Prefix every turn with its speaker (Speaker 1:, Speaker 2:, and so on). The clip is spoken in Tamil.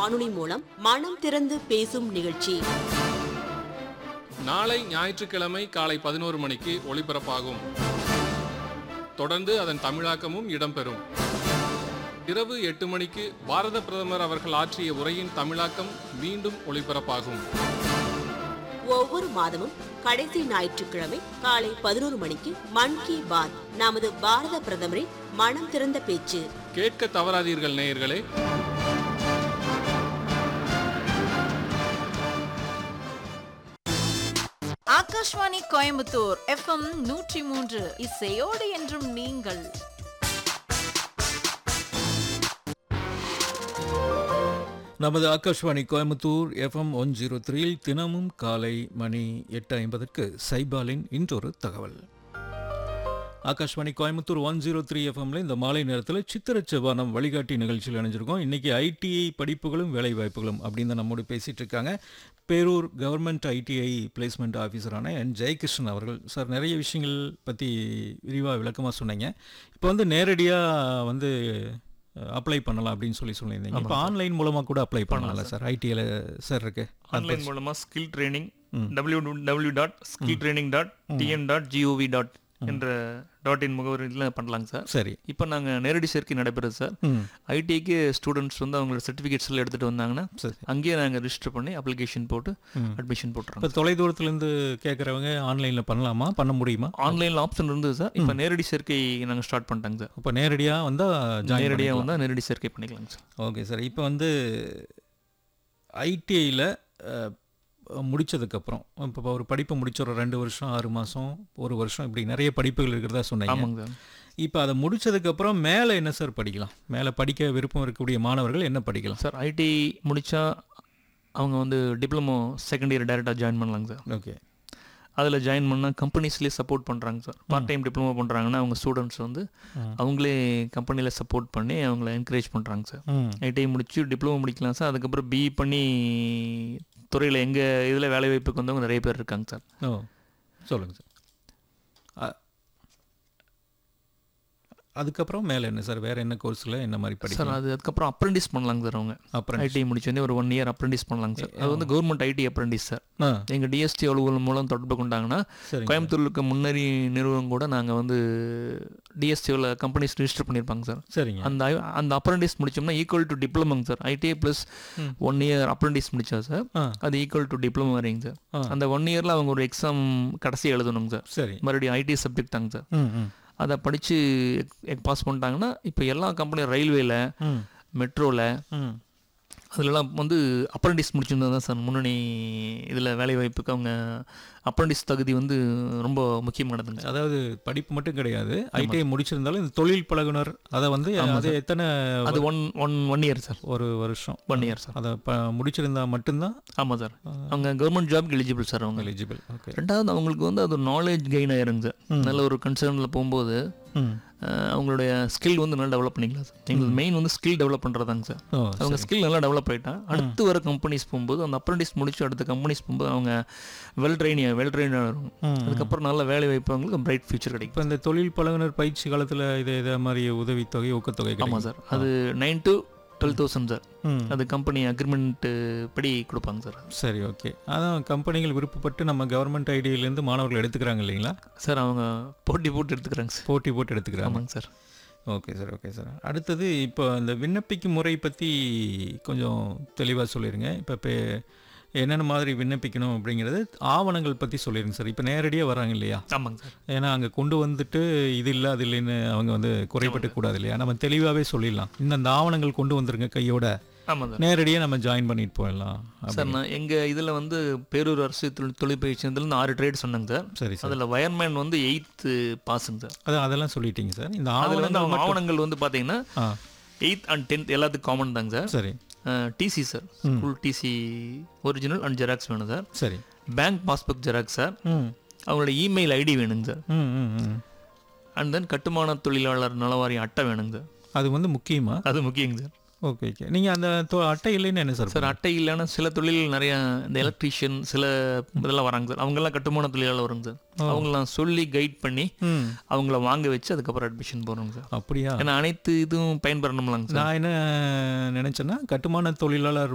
Speaker 1: வானொலி மூலம் மனம் திறந்து பேசும் நிகழ்ச்சி
Speaker 2: நாளை ஞாயிற்றுக்கிழமை காலை பதினோரு மணிக்கு ஒளிபரப்பாகும் தொடர்ந்து அதன் தமிழாக்கமும் இடம்பெறும் இரவு எட்டு மணிக்கு பாரத பிரதமர் அவர்கள் ஆற்றிய உரையின் தமிழாக்கம் மீண்டும் ஒளிபரப்பாகும்
Speaker 1: ஒவ்வொரு மாதமும் கடைசி ஞாயிற்றுக்கிழமை காலை பதினோரு மணிக்கு மன் கி பாத் நமது பாரத பிரதமரின் மனம் திறந்த பேச்சு
Speaker 2: கேட்க தவறாதீர்கள் நேயர்களே
Speaker 3: ஆகாஷ்வாணி கோயம்புத்தூர் எஃப்எம் நூற்றி மூன்று இசையோடு என்றும் நீங்கள்
Speaker 4: நமது Akashvani Coimbatore FM one zero த்ரீயில் தினமும் காலை மணி எட்டு ஐம்பதற்கு சைபாலின் இன்றொரு தகவல் Akashvani Coimbatore one zero three எஃப்எம்ல இந்த மாலை நேரத்தில் சித்திரச்செவ்வானம் வழிகாட்டி நிகழ்ச்சியில் இணைஞ்சிருக்கோம் இன்னைக்கு ஐடிஐ படிப்புகளும் வேலை வாய்ப்புகளும் அப்படின்னு தான் நம்மோடு பேசிட்டு இருக்காங்க பேரூர் கவர்மெண்ட் ஐடிஐ பிளேஸ்மெண்ட் ஆஃபீஸரான என் ஜெயகிருஷ்ணன் அவர்கள் சார் நிறைய விஷயங்கள் பற்றி விரிவாக விளக்கமாக சொன்னீங்க இப்போ வந்து நேரடியாக வந்து அப்ளை பண்ணலாம் அப்படின்னு சொல்லி சொல்லியிருந்தீங்க இப்போ ஆன்லைன் மூலமாக கூட அப்ளை பண்ணலாம்ல சார் ஐடிஐல சார் இருக்கு
Speaker 5: ஆன்லைன் மூலமா skill training W W dot skill training dot TN dot GOV dot என்ற டாட் இன் முகவரியில் பண்ணலாங்க சார்
Speaker 4: சரி
Speaker 5: இப்போ நாங்கள் நேரடி சேர்க்கை நடைபெறுது சார்
Speaker 4: ம்
Speaker 5: ஐடிக்கு ஸ்டூடெண்ட்ஸ் வந்து அவங்களோட சர்டிஃபிகேட்ஸ் எல்லாம் எடுத்துகிட்டு வந்தாங்கன்னா
Speaker 4: சரி
Speaker 5: அங்கேயே நாங்கள் ரிஜிஸ்டர் பண்ணி அப்ளிகேஷன் போட்டு அட்மிஷன் போட்டுறோம்
Speaker 4: இப்போ தொலைதூரத்துலேருந்து கேட்குறவங்க ஆன்லைனில் பண்ணலாமா பண்ண முடியுமா
Speaker 5: ஆன்லைனில் ஆப்ஷன் இருந்தது சார் இப்போ நேரடி சேர்க்கை நாங்கள் ஸ்டார்ட் பண்ணிட்டாங்க சார்
Speaker 4: இப்போ நேரடியாக வந்தால் ஜாயின்
Speaker 5: நேரடியாக வந்தால் நேரடி சேர்க்கை பண்ணிக்கலாங்க சார்
Speaker 4: ஓகே சார் இப்போ வந்து ஐடிஐயில் முடிச்சதுக்கப்புறம் இப்போ ஒரு படிப்பை முடிச்ச ஒரு ரெண்டு வருஷம் ஆறு மாதம் ஒரு வருஷம் இப்படி நிறைய படிப்புகள் இருக்கிறதா சொன்னீங்க
Speaker 5: ஆமாங்க சார்
Speaker 4: இப்போ அதை முடிச்சதுக்கப்புறம் மேலே என்ன சார் படிக்கலாம் மேலே படிக்க விருப்பம் இருக்கக்கூடிய மாணவர்கள் என்ன படிக்கலாம்
Speaker 5: சார் ஐடி முடித்தா அவங்க வந்து டிப்ளமோ செகண்ட் இயர் டைரெக்டாக ஜாயின் பண்ணலாங்க சார்
Speaker 4: ஓகே
Speaker 5: அதில் ஜாயின் பண்ணால் கம்பெனிஸ்லேயே சப்போர்ட் பண்ணுறாங்க சார் பார்ட் டைம் டிப்ளமோ பண்ணுறாங்கன்னா அவங்க ஸ்டூடெண்ட்ஸ் வந்து அவங்களே கம்பெனியில் சப்போர்ட் பண்ணி அவங்கள என்கரேஜ் பண்ணுறாங்க சார்
Speaker 4: ம்
Speaker 5: ஐடிஐ முடிச்சு டிப்ளமோ முடிக்கலாம் சார் அதுக்கப்புறம் பிஇ பண்ணி துறையில் எங்கள் இதில் வேலை வாய்ப்புக்கு வந்தவங்க நிறைய பேர் இருக்காங்க சார்
Speaker 4: ஓ சொல்லுங்கள் சார் அ- அதுக்கப்புறம் மேலே என்ன சார் வேறு என்ன கோர்ஸில் என்ன மாதிரி
Speaker 5: சார்
Speaker 4: படிக்கலாம்
Speaker 5: அது அதுக்கப்புறம் அப்ரெண்டிஸ் பண்ணலாங்க சார் அவங்க
Speaker 4: அப்புறம்
Speaker 5: ஐடிஐ முடிச்சு வந்து ஒரு ஒன் இயர் அப்ரெண்டிஸ் பண்ணலாங்க சார் அது வந்து கவர்மெண்ட் ஐடி அப்ரெண்டிஸ் சார்
Speaker 4: ஆ
Speaker 5: எங்கள் டிஎஸ்டி அலுவலகம் மூலம் தொடர்பு கொண்டாங்கன்னா
Speaker 4: சரிங்க
Speaker 5: கோயம்புத்தூர்ல இருக்க முன்னறி நிறுவனம் கூட நாங்கள் வந்து டிஎஸ்டியில் கம்பெனிஸ் ரிஜிஸ்டர் பண்ணியிருப்பாங்க சார்
Speaker 4: சரிங்க
Speaker 5: அந்த ஐ- அந்த அப்ரெண்டிஸ் முடிச்சோம்னா ஈக்குவல் டு டிப்ளமோங்க sir ITI plus one year apprentice முடிச்சா சார்
Speaker 4: ஆ
Speaker 5: அது ஈக்குவல் டு டிப்ளமோ வரீங்க சார்
Speaker 4: ஆ.
Speaker 5: அந்த ஒன் இயரில் அவங்க ஒரு எக்ஸாம் கடைசி எழுதணுங்க சார்
Speaker 4: சரி
Speaker 5: மறுபடியும் ஐடி சப்ஜெக்ட் தாங்க சார்
Speaker 4: ம் ம்
Speaker 5: அதை படித்து பாஸ் பண்ணிட்டாங்கன்னா இப்போ எல்லா கம்பெனியும் ரயில்வேல
Speaker 4: ம்
Speaker 5: மெட்ரோவில்
Speaker 4: ம்
Speaker 5: அதுலலாம் வந்து அப்ரெண்டிஸ் முடிச்சிருந்தா தான் சார் முன்னணி இதில் வேலை வாய்ப்புக்கு அவங்க அப்ரெண்டிஸ் தகுதி வந்து ரொம்ப முக்கியமானதுங்க சார்
Speaker 4: அதாவது படிப்பு மட்டும் கிடையாது ஐடிஐ முடிச்சிருந்தாலும் இந்த தொழில் பழகுனர் அதை வந்து அது எத்தனை
Speaker 5: அது one one one year sir
Speaker 4: ஒரு வருஷம்
Speaker 5: ஒன் இயர் சார்
Speaker 4: அதை ப முடிச்சிருந்தா மட்டும்தான்
Speaker 5: ஆமாம் சார் அவங்க கவர்மெண்ட் ஜாப்க்கு எலிஜிபிள் சார் அவங்க
Speaker 4: எலிஜிபிள் ஓகே
Speaker 5: ரெண்டாவது அவங்களுக்கு வந்து அது நாலேஜ் கெயின் ஆயிருங்க சார் நல்ல ஒரு கன்சர்னில் போகும்போது
Speaker 4: ம்
Speaker 5: அஹ், அவங்களுடைய ஸ்கில் வந்து நல்லா டெவலப் பண்ணிக்கலாம் சார் எங்களுக்கு மெயின் வந்து ஸ்கில் டெவலப் பண்ணுறதாங்க சார்
Speaker 4: ஓ
Speaker 5: அவங்க ஸ்கில் நல்லா டெவலப் ஆகிட்டா அடுத்து வர கம்பெனிஸ் போகும்போது அந்த அப்ரெண்டிஸ் முடிச்சு அடுத்த கம்பெனிஸ் போகும்போது அவங்க வெல் ட்ரெயின் வெல் ட்ரெயினாக இருக்கும்
Speaker 4: ம்.
Speaker 5: அதுக்கப்புறம் நல்ல வேலை வாய்ப்பு அவங்களுக்கு பிரைட் ஃபியூச்சர் கிடைக்கும்
Speaker 4: இப்போ இந்த தொழில் பழகுனர் பயிற்சி காலத்தில் இது இதே மாதிரி உதவித்தொகை ஊக்கத்தொகை
Speaker 5: ஆமாம்
Speaker 4: கிடைக்கும்
Speaker 5: சார் அது nine to twelve thousand sir
Speaker 4: ம்
Speaker 5: அது கம்பெனி அக்ரிமெண்ட் படி கொடுப்பாங்க சார்
Speaker 4: சரி ஓகே அதான் கம்பெனிகள் விருப்பப்பட்டு நம்ம கவர்மெண்ட் ஐடியிலேருந்து மாணவர்கள் எடுத்துக்கிறாங்க இல்லைங்களா
Speaker 5: சார் அவங்க போட்டி போட்டு எடுத்துக்கிறாங்க சார்
Speaker 4: போட்டி போட்டு எடுத்துக்கிறாங்க
Speaker 5: ஆமாங்க sir
Speaker 4: okay sir okay sir அடுத்தது இப்போ அந்த விண்ணப்பிக்கும் முறை பற்றி கொஞ்சம் தெளிவாக சொல்லிடுங்க இப்போ இப்போ என்னென்ன மாதிரி விண்ணப்பிக்கணும் அப்படிங்கிறது ஆவணங்கள் பற்றி சொல்லிடுங்க சார் இப்போ நேரடியாக வராங்க இல்லையா
Speaker 5: ஆமாங்க சார்
Speaker 4: ஏன்னா அங்கே கொண்டு வந்துட்டு இது இல்லை அது இல்லைன்னு அவங்க வந்து குறைபட்டு கூடாது இல்லையா நம்ம தெளிவாகவே சொல்லிடலாம் இந்தந்த ஆவணங்கள் கொண்டு வந்துருங்க கையோட
Speaker 5: ஆமாம் சார்
Speaker 4: நேரடியாக நம்ம ஜாயின் பண்ணிட்டு போயிடலாம்
Speaker 5: சார் நான் எங்கள் இதில் வந்து பேரூர் அரசு தொழில் தொழிற்பயிற்சி நிலையத்திலேருந்து ஆறு ட்ரேட் சொன்னாங்க சார்
Speaker 4: சரி சார்
Speaker 5: அதில் வயர்மேன் வந்து எயித்து பாஸுங்க சார்
Speaker 4: அதான் அதெல்லாம் சொல்லிட்டீங்க சார் இந்த
Speaker 5: அதில் வந்து
Speaker 4: ஆவணங்கள்
Speaker 5: அவங்க
Speaker 4: மட்டும்
Speaker 5: ஆவணங்கள் வந்து பார்த்தீங்கன்னா
Speaker 4: ஆ
Speaker 5: எயித் அண்ட் டென்த் எல்லாத்துக்கும் காமன் தாங்க சார்
Speaker 4: சரி
Speaker 5: TC sir school TC original and xerox வேணும் சார்
Speaker 4: சரி
Speaker 5: பேங்க் பாஸ்புக் ஜெராக்ஸ் சார்
Speaker 4: ம்
Speaker 5: அவங்களோட இமெயில் ஐடி வேணுங்க சார்
Speaker 4: ம் ம் ம்
Speaker 5: அண்ட் தென் கட்டுமான தொழிலாளர் நலவாரி அட்டை வேணுங்க சார்
Speaker 4: அது வந்து முக்கியமா
Speaker 5: அது முக்கியங்க சார்
Speaker 4: ஓகே ஓகே நீங்கள் அந்த தொ- அட்டை இல்லைன்னு என்ன சார்
Speaker 5: சார் அட்டை இல்லைன்னா சில தொழில் நிறைய இந்த எலக்ட்ரீஷியன் சில இதெல்லாம் வராங்க சார் அவங்கெல்லாம் கட்டுமான தொழிலாளர் வருங்க சார் அவங்களாம் சொல்லி கைட் பண்ணி
Speaker 4: ம்
Speaker 5: அவங்கள வாங்க வச்சு அதுக்கப்புறம் அட்மிஷன் போகிறோங்க சார்
Speaker 4: அப்படியா
Speaker 5: ஏன்னா அனைத்து இதுவும் பயன்பெறணும்லாங்க சார்
Speaker 4: நான் என்ன நினைச்சேன்னா கட்டுமான தொழிலாளர்